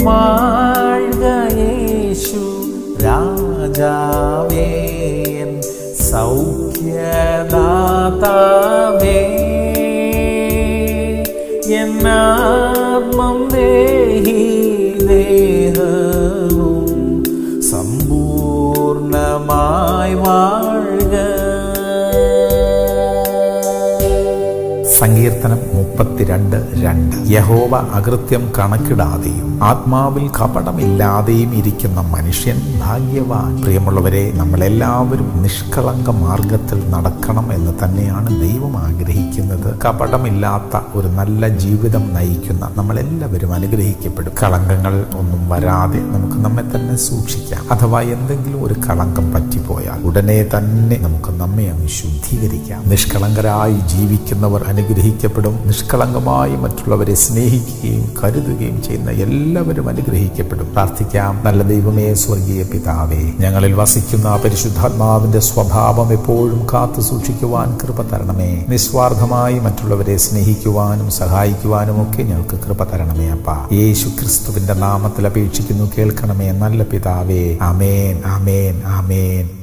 വാഴ്ക യേശു രാജാവേ എൻ സൗഖ്യദാതാവേ എന്നാത്മം ദേഹി ദേഹവും സമ്പൂർണമായി വാഴുക സങ്കീർത്തനം മുപ്പത്തിരണ്ട് രണ്ട് യഹോവ അകൃത്യം കണക്കിടാതെയും ആത്മാവിൽ കപടമില്ലാതെയും ഇരിക്കുന്ന മനുഷ്യൻ ഭാഗ്യവാൻ പ്രിയമുള്ളവരെ നമ്മളെല്ലാവരും നിഷ്കളങ്ക മാർഗത്തിൽ നടക്കണം എന്ന് തന്നെയാണ് ദൈവം ആഗ്രഹിക്കുന്നത് കപടമില്ലാത്ത ഒരു നല്ല ജീവിതം നയിക്കുന്ന നമ്മളെല്ലാവരും അനുഗ്രഹിക്കപ്പെടും കളങ്കങ്ങൾ ഒന്നും വരാതെ നമുക്ക് നമ്മെ തന്നെ സൂക്ഷിക്കാം അഥവാ എന്തെങ്കിലും ഒരു കളങ്കം പറ്റിപ്പോയാൽ ഉടനെ തന്നെ നമുക്ക് നമ്മെ അങ്ങ് ശുദ്ധീകരിക്കാം നിഷ്കളങ്കരായി ജീവിക്കുന്നവർ അനുഗ്രഹിക്കപ്പെടും നിഷ്കളങ്കമായി മറ്റുള്ളവരെ സ്നേഹിക്കുകയും കരുതുകയും ചെയ്യുന്ന എല്ലാവരും അനുഗ്രഹിക്കപ്പെടും പ്രാർത്ഥിക്കാം നല്ല ദൈവമേ സ്വർഗീയ പിതാവേ ഞങ്ങളിൽ വസിക്കുന്ന ആ പരിശുദ്ധാത്മാവിന്റെ സ്വഭാവം എപ്പോഴും കാത്തു സൂക്ഷിക്കുവാൻ കൃപ തരണമേ നിസ്വാർത്ഥമായി മറ്റുള്ളവരെ സ്നേഹിക്കുവാനും സഹായിക്കുവാനും ഒക്കെ ഞങ്ങൾക്ക് കൃപ തരണമേ അപ്പ യേശു ക്രിസ്തുവിന്റെ നാമത്തിൽ അപേക്ഷിക്കുന്നു കേൾക്കണമേ നല്ല പിതാവേ ആമേൻ ആമേൻ ആമേൻ